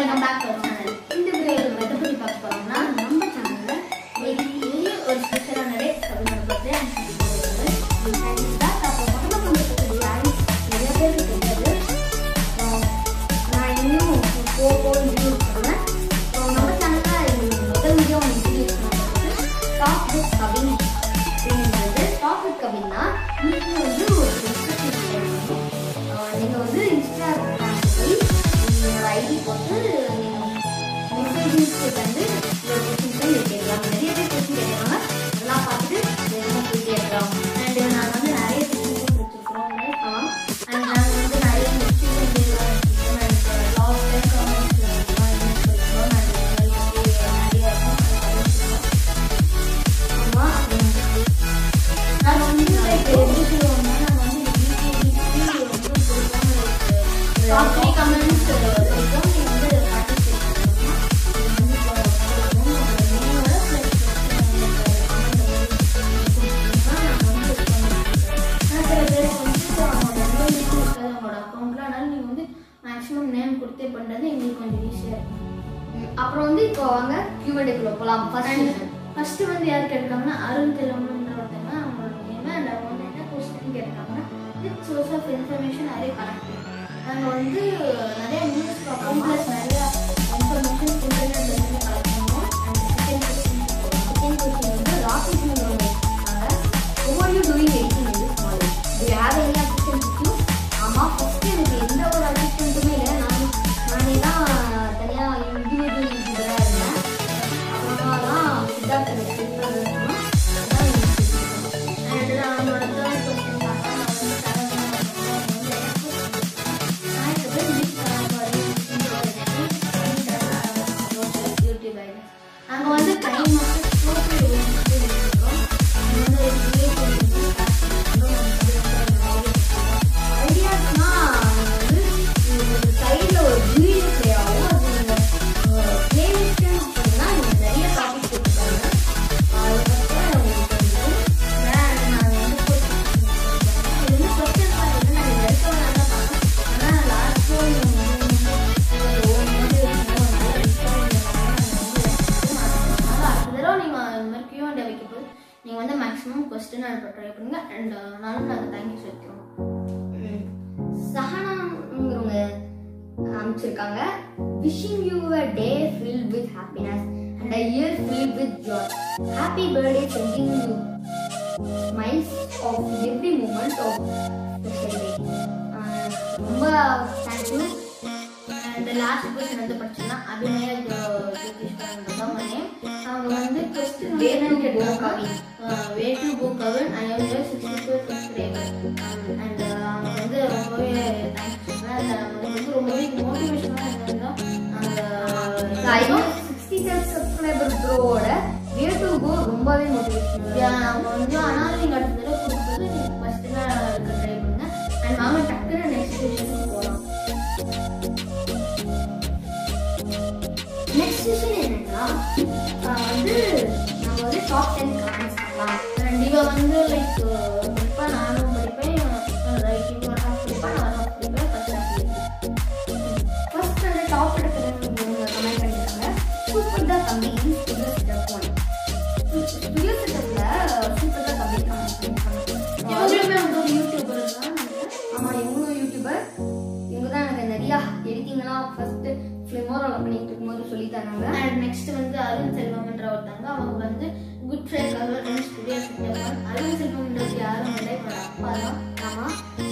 Welcome back to channel இந்த வீடியோவில் நம்ம எதை பற்றி பார்க்க போறோம்னா நம்ம சேனல்ல டெய்லி ஒரு ஸ்பெஷலான டே அப்படின்னு பர்த்டே அண்ட் அப்போ முதல்ல பண்ணுறது யாரும் நிறைய பேருக்கு தெரியாது அஹ் நான் இன்னும் போக போக இன்ட்ரடியூஸ் பண்ணுவேன் அப்புறம் நம்ம சேனலில் முதல் வீடியோ ஒன்று இன்ட்ரடியூஸ் பண்ணுறது டாப் வித் கவின் அப்படிங்கிறது டாப் வித் கவின்னா நீங்கள் வந்து ஒரு டிஸ்கஷன் நீங்கள் வந்து இன்ஸ்டாகிராம் போய் உங்களோட ஐடி போட்டு மெசேஜஸ்க்கு வந்து ஒரு கொஸ்டின் போய் கேட்கலாம் நிறைய பேர் கொஸ்டின் கேட்குறாங்க அதெல்லாம் பார்த்துட்டு வேகமாக போய் கேட்கலாம் அண்ட் நாங்கள் வந்து நிறைய கொஸ்டின் கொடுத்துருக்குறோம் ஆமாம் அண்ட் நாங்கள் வந்து நிறைய மெசேஜ் லாஸ்ட் டைம் கமெண்ட்ஸ் சொல்லிக்கிறோம் நிறைய ஆமா நாங்க வந்து like எப்படி சொல்லுவோம்னா, நாங்க வந்து weekly, weekly வந்து கொடுப்போம். like, top three comments வரைக்கும் நீங்க வந்து participate பண்ணணும். இது வந்து இப்போ கொடுப்போம். உங்களோட name ஓட plus கொடுத்தீங்கன்னா நாங்க வந்து இது பண்ணுவோம். ஆனா சில பேருக்கு வந்து இப்போ அவங்க ரொம்ப easy இருக்காது அவங்களோட accountல. அதனால நீங்க வந்து maximum name கொடுத்தே பண்றது எங்களுக்கு கொஞ்சம் ஈஸியா இருக்கும் ம், அப்புறம் வந்து இப்போ வாங்க Q&A குள்ள போலாம் ஃபர்ஸ்ட் ஃபர்ஸ்ட் வந்து யார் கேட்டிருக்காங்கன்னா அருண் தெலுங்குன்ற ஒருத்தங்க அவங்களோட நேம் அண்ட் அவங்க வந்து என்ன கொஸ்டின் கேட்டிருக்காங்கன்னா வித் சோர்ஸ் ஆஃப் இன்ஃபர்மேஷன் நிறைய கரெக்ட் நாங்கள் வந்து நிறைய நியூஸ் பார்ப்போம் ப்ளஸ் நிறைய இன்ஃபர்மேஷன் இன்டர்நெட்ல இருந்து கலெக்ட் பண்ணுவோம் and second question second question வந்து ராக்கெட் இருக்காங்க ஒவ்வொரு you doing editing in this knowledge to have any assistant with you ஆமாம் ஃபர்ஸ்ட் எனக்கு எந்த ஒரு அசிஸ்டன்ட்டுமே இல்லை நான் நானே தான் தனியாக இண்டிவிஜுவல் யூடியூபராக இருந்தேன் அப்புறமா தான் சித்தார்த் எனக்கு help பண்ணதுன்னா, அதான் எனக்கு தெரியும். And நான் அவனோட third question பார்த்தா, நான் வந்து seven வந்து எனக்கு நான் இப்ப போய் meet பண்ண போறேன். YouTube ID. நாங்க வந்து time வந்து photo எடுத்து இருக்கோம். இது வந்து ஒரு creativity ஐடியாஸ்னா வந்து உங்களுக்கு சைடில் ஒரு வீடியோ ப்ளே ஆகும் அது நீங்கள் பிளேலிஸ்ட்னு சொன்னா நீங்கள் நிறைய டாபிக் கொடுத்துருக்காங்க அதுக்கப்புறம் உங்களுக்கு வந்து நான் நான் வந்து இது வந்து கொஸ்டின் பார்த்தீங்கன்னா நான் இது வரைக்கும் நல்லா பார்த்தேன் ஆனால் லாஸ்ட் ஒன் ஒரு மோட்டிவேஷனோ நல்ல அடுத்த தடவை நீங்கள் இந்த மாதிரி கியூ அண்ட் வைக்க போது நீங்கள் வந்து மேக்ஸிமம் கொஸ்டின் அனுப்ப ட்ரை பண்ணுங்க அண்ட் நானும் நாங்கள் தேங்க்யூ சொல்லிக்கிறோம் சஹனாங்கிறவங்க அமைச்சிருக்காங்க wishing you a day filled with happiness and a year filled with joy happy birthday sending you smiles of every moment of special day ரொம்ப தேங்க்யூ அண்ட் லாஸ்ட் கொஸ்டின் வந்து படிச்சோம்னா அபிநய ஜோதிஷ்கரன் அவங்க வந்து கொஸ்டின் வேணும் கேட்டிருக்காங்க வே to go Kavin I am just sixty four first day and அவங்க வந்து ரொம்பவே தேங்க்ஸ் அவங்க வந்து ரொம்பவே மோட்டிவேஷனாக இருந்தோம் அந்த சிக்ஸ்டி செவன் சப்ஸ்கிரைபர் ப்ரோவோட வே டு கோ ரொம்பவே மோட்டிவேஷன் அவங்க வந்து ஆனால் நீங்கள் அடுத்த தடவை கொடுக்குறது நீங்கள் ஃபஸ்ட்டு தான் இருக்க ட்ரை பண்ணுங்க அண்ட் வாங்க டக்குன்னு நெக்ஸ்ட் கொஸ்டினுக்கு போகலாம் நெக்ஸ்ட் கொஸ்டின் என்னன்னா ஆஹ் வந்து நம்ம வந்து டாப் டென் கமெண்ட்ஸ் பண்ணலாம் அண்ட் இவ வந்து லைக் படிப்பா நானும் படிப்பேன் லைக் இவங்க டாப் படிப்பா நானும் படிப்பேன் ஃபர்ஸ்ட் ஃபர்ஸ்ட் வந்து டாப் எடுக்கிறவங்க கமெண்ட் பண்ணிருக்காங்க சூப்பர் தான் தம்பி ஸ்டுடியோ செட்டப் ஒன் ஸ்டுடியோ செட்டப்ல சூப்பர் தான் தம்பி கமெண்ட் பண்ணிருக்காங்க இவங்களுமே வந்து ஒரு யூடியூபர் தான் ஆமா இவங்களும் யூடியூபர் இவங்க தான் எனக்கு நிறையா எடிட்டிங்லாம் ஃபர்ஸ்ட் ஃபிலிமோரோல பண்ணிட்டு இருக்கும்போது சொல்லி தராங்க அண்ட் நெக்ஸ்ட் வந்து அருண் செல்வம்ன்ற ஒருத்தவங்க அவங்க வந்து good fried cover and studio setup Arun செல்வம்ன்றது யாரும் இல்லை என்னோட அப்பா தான் ஆமா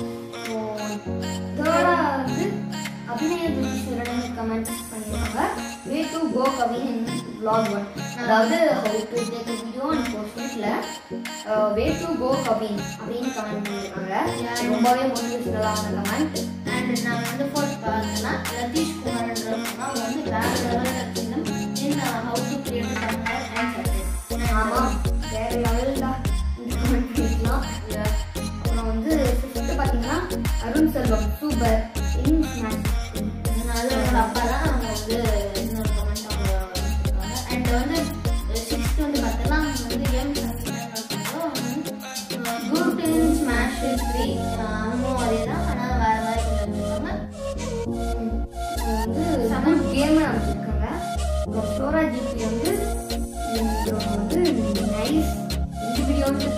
தேர்டா வந்து அபிநய துஷீஸ்வரன் கமெண்ட் பண்ணிருக்காங்க way to go Kavin in vlog one அதாவது how to take video and போஸ்ட்ல வே டு கோ கவின் அப்படின்னு கமெண்ட் பண்ணிருக்காங்க ரொம்பவே மோட்டிவேஷனலான கமெண்ட் அண்ட் நான் வந்து ஃபோர்த் பார்த்தேன்னா லதீஷ் குமார்ன்றவங்க அவங்க வந்து வேற லெவலில் இருக்கணும் in how to create Tamil and subject ஆமாம் வேற லெவலில் தான் இந்த கமெண்ட் பண்ணிக்கலாம் அப்புறம் வந்து ஃபிஃப்த்து பார்த்தீங்கன்னா Arun Selvam super in smash அதனால என்னோட அப்பா தான் அவங்க வந்து இன்னொரு கமெண்ட் அவங்க அண்ட் வந்து சிக்ஸ்த் வந்து பார்த்தோன்னா அவங்க வந்து game good in smash three அவங்களும் அதே தான் ஆனால் வேறு மாதிரி கொஞ்சம் வச்சுருக்காங்க வந்து சமன் கேம்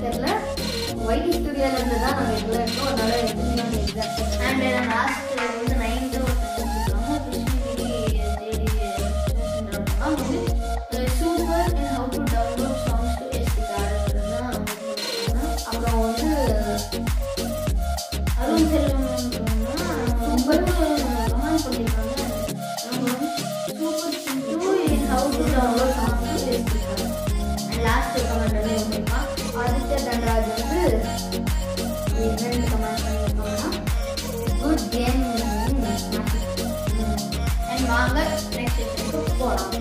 தெரியல ஒயிட் ஸ்டுடியோல இருந்து தான் நாங்கள் இதில் இருக்கோம் அதனால எதுவுமே நாங்கள் எக்ஸாக்ட் அண்ட் லாஸ்ட் வந்து நைன்த்து வச்சுருக்காங்க கிருஷ்ணகிரி ஜேடி அவங்க வந்து super and how to download songs to SD card தான் அப்புறம் வந்து அருண் செல்வம் சூப்பர் கமெண்ட் பண்ணியிருக்காங்க அவங்க வந்து super Sindhu in how to download songs to SD card and last comment வந்து பண்ணியிருக்கான் ஆதித்ய தண்டராஜ் வந்து ரெண்டு கமெண்ட் பண்ணியிருக்காங்கன்னா குட் கேம் அண்ட் வாங்க நெக்ஸ்ட் செஷனுக்கு போகலாம்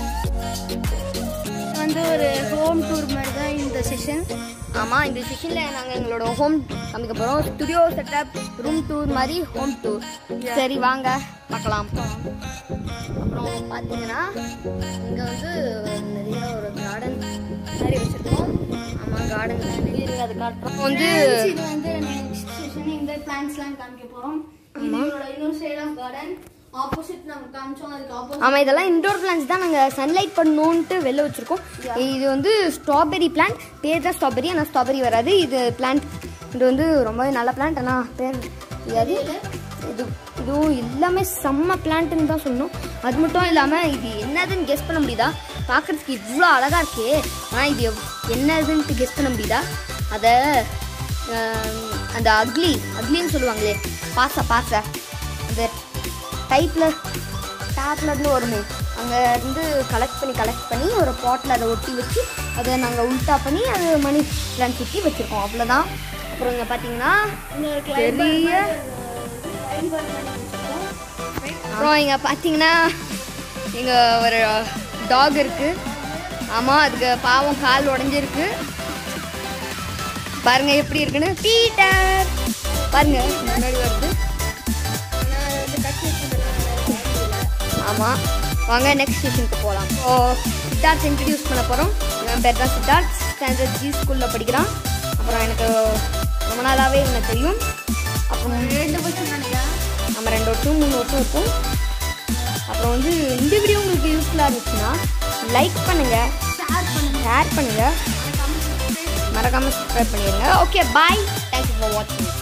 வந்து ஒரு ஹோம் டூர் மாதிரி தான் இந்த செஷன் ஆமாம் இந்த செஷனில் நாங்கள் எங்களோட ஹோம் காமிக்க போகிறோம் ஸ்டுடியோ செட்டப் ரூம் டூர் மாதிரி ஹோம் டூர் சரி வாங்க பார்க்கலாம் அப்புறம் பார்த்தீங்கன்னா இங்கே வந்து நிறைய ஒரு கார்டன் மாதிரி வச்சுருக்கோம் ஆமாம் கார்டன் நிறைய அது காட்டுறோம் வந்து இது வந்து நெக்ஸ்ட் செஷன் இந்த பிளான்ஸ்லாம் காமிக்க போறோம் இது இவரோட இன்னொரு சைடு ஆஃப் கார்டன் ஆப்போசிட் நம்ம காமிச்சோம் அதுக்கு ஆப்போசிட் ஆமாம் இதெல்லாம் இன்டோர் பிளான்ஸ் தான் நாங்கள் சன்லைட் பண்ணணுன்ட்டு வெளில வச்சுருக்கோம் இது வந்து ஸ்ட்ராபெரி பிளான்ட் பேர் தான் ஸ்ட்ராபெரி ஆனால் ஸ்ட்ராபெரி வராது இது பிளான்ட் இது வந்து ரொம்பவே நல்ல பிளான்ட் ஆனால் பேர் தெரியாது இது இதுவும் எல்லாமே செம்ம பிளான்ட்டுன்னு தான் சொல்லணும் அது மட்டும் இல்லாமல் இது என்னதுன்னு கெஸ் பண்ண முடியுதா பார்க்குறதுக்கு இவ்வளோ அழகாக இருக்கே ஆனால் இது எவ்- என்னதுன்ட்டு கெஸ் பண்ண முடியுதா அதை ஆஹ், அந்த அக்லி அக்லின்னு சொல்லுவாங்களே பாச பாச அந்த டைப்பில் டேப்ல இருந்து வருமே அங்கே இருந்து கலெக்ட் பண்ணி கலெக்ட் பண்ணி ஒரு பாட்டில் அதை ஒட்டி வச்சு அதை நாங்கள் உல்டா பண்ணி அது மணி பிளான் சுற்றி வச்சுருக்கோம் அவ்வளோதான் அப்புறம் இங்கே பார்த்தீங்கன்னா பெரிய அப்புறம் இங்கே பார்த்தீங்கன்னா இங்கே ஒரு டாக் இருக்குது ஆமாம் அதுக்கு பாவம் கால் உடஞ்சிருக்கு பாருங்க எப்படி இருக்குன்னு பீட்டர் பாருங்க முன்னாடி வருது ஆமாம் வாங்க நெக்ஸ்ட் ஸ்டேஷனுக்கு போகலாம் ஸோ சித்தார்த் இன்ட்ரடியூஸ் பண்ண போகிறோம் இவன் பேர் தான் சித்தார்த் ஸ்டாண்டர்ட் ஜி ஸ்கூலில் படிக்கிறான் அப்புறம் எனக்கு ரொம்ப நாளாகவே இவனை தெரியும் அப்புறம் ரெண்டு வருஷம் நினைக்கிறேன் நம்ம ரெண்டு வருஷம் மூணு வருஷம் இருக்கும் அப்புறம் வந்து இந்த வீடியோ உங்களுக்கு யூஸ்ஃபுல்லாக இருந்துச்சுன்னா லைக் பண்ணுங்கள் ஷேர் பண்ணுங்க ஷேர் பண்ணுங்கள் மறக்காமல் சப்ஸ்கிரைப் பண்ணிடுங்க ஓகே பாய் தேங்க்யூ ஃபார் வாட்சிங்